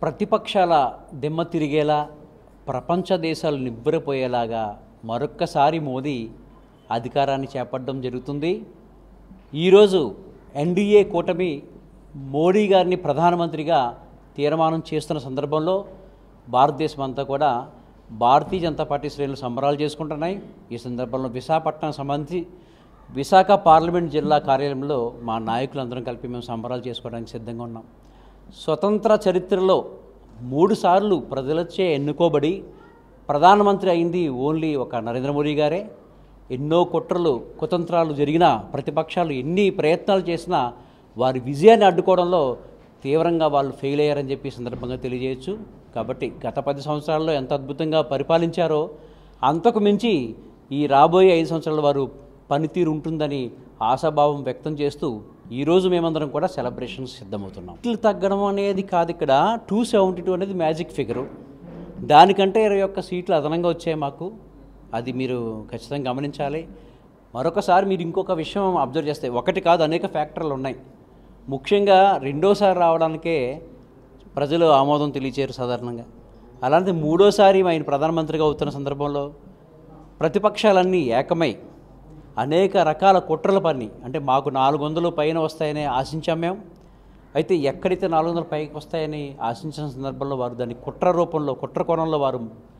ప్రతిపక్షాల దిమ్మ తిరిగేలా ప్రపంచ దేశాలు నివ్వెరపోయేలాగా మరొక్కసారి మోదీ అధికారాన్ని చేపట్టడం జరుగుతుంది ఈరోజు ఎన్డీఏ కూటమి మోడీ గారిని ప్రధానమంత్రిగా తీర్మానం చేస్తున్న సందర్భంలో భారతదేశం అంతా కూడా భారతీయ జనతా పార్టీ శ్రేణులు సంబరాలు చేసుకుంటున్నాయి ఈ సందర్భంలో విశాఖపట్నం సంబంధించి విశాఖ పార్లమెంట్ జిల్లా కార్యాలయంలో మా నాయకులందరం కలిపి మేము సంబరాలు చేసుకోవడానికి సిద్ధంగా ఉన్నాం స్వతంత్ర చరిత్రలో మూడుసార్లు ప్రజలచే ఎన్నుకోబడి ప్రధానమంత్రి అయింది ఓన్లీ ఒక నరేంద్ర మోడీ గారే ఎన్నో కుట్రలు కుతంత్రాలు జరిగినా ప్రతిపక్షాలు ఎన్ని ప్రయత్నాలు చేసినా వారి విజయాన్ని అడ్డుకోవడంలో తీవ్రంగా వాళ్ళు ఫెయిల్ అయ్యారని చెప్పి ఈ సందర్భంగా తెలియజేయచ్చు కాబట్టి గత పది సంవత్సరాల్లో ఎంత అద్భుతంగా పరిపాలించారో అంతకు మించి ఈ రాబోయే ఐదు సంవత్సరాల వారు పనితీరు ఉంటుందని ఆశాభావం వ్యక్తం చేస్తూ ఈరోజు మేమందరం కూడా సెలబ్రేషన్స్ సిద్ధమవుతున్నాం సీట్లు తగ్గడం అనేది కాదు ఇక్కడ టూ సెవెంటీ టూ అనేది మ్యాజిక్ ఫిగరు దానికంటే ఇరవై ఒక్క సీట్లు అదనంగా వచ్చాయి మాకు అది మీరు ఖచ్చితంగా గమనించాలి మరొకసారి మీరు ఇంకొక విషయం అబ్జర్వ్ చేస్తే ఒకటి కాదు అనేక ఫ్యాక్టర్లు ఉన్నాయి ముఖ్యంగా రెండోసారి రావడానికే ప్రజలు ఆమోదం తెలియచేరు సాధారణంగా అలాంటి మూడోసారి ఆయన ప్రధానమంత్రిగా అవుతున్న సందర్భంలో ప్రతిపక్షాలన్నీ ఏకమై అనేక రకాల కుట్రల పని అంటే మాకు నాలుగు వందలు పైన వస్తాయని ఆశించాం మేము అయితే ఎక్కడైతే నాలుగు వందల పైకి వస్తాయని ఆశించిన సందర్భంలో వారు దాన్ని కుట్ర రూపంలో కుట్ర కోణంలో వారు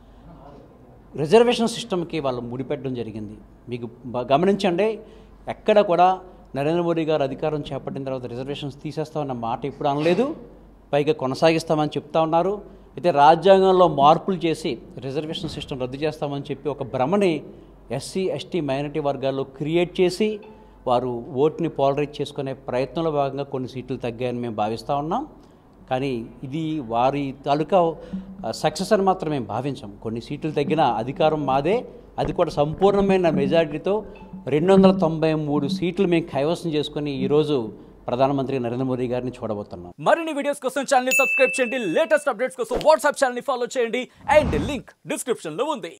రిజర్వేషన్ సిస్టమ్కి వాళ్ళు ముడిపెట్టడం జరిగింది మీకు బ- గమనించండి ఎక్కడ కూడా నరేంద్ర మోడీ గారు అధికారం చేపట్టిన తర్వాత రిజర్వేషన్స్ తీసేస్తామన్న మాట ఇప్పుడు అనలేదు పైగా కొనసాగిస్తామని చెప్తా ఉన్నారు అయితే రాజ్యాంగంలో మార్పులు చేసి రిజర్వేషన్ సిస్టమ్ రద్దు చేస్తామని చెప్పి ఒక భ్రమని ఎస్సీ ఎస్టీ మైనారిటీ వర్గాల్లో క్రియేట్ చేసి వారు ఓటుని పోలరైజ్ చేసుకునే ప్రయత్నంలో భాగంగా కొన్ని సీట్లు తగ్గాయని మేము భావిస్తూ ఉన్నాం కానీ ఇది వారి తాలూకా సక్సెస్ అని మాత్రం మేము భావించాం కొన్ని సీట్లు తగ్గిన అధికారం మాదే అది కూడా సంపూర్ణమైన మెజారిటీతో రెండు వందల తొంభై మూడు సీట్లు మేము కైవసం చేసుకొని ఈరోజు ప్రధానమంత్రి నరేంద్ర మోదీ గారిని చూడబోతున్నాం మరిన్ని వీడియోస్ కోసం ఛానల్ ని సబ్స్క్రైబ్ చేయండి లేటెస్ట్ అప్డేట్స్ కోసం వాట్సాప్ ఛానల్ ని ఫాలో చేయండి అండ్ లింక్ డిస్క్రిప్షన్ లో ఉంది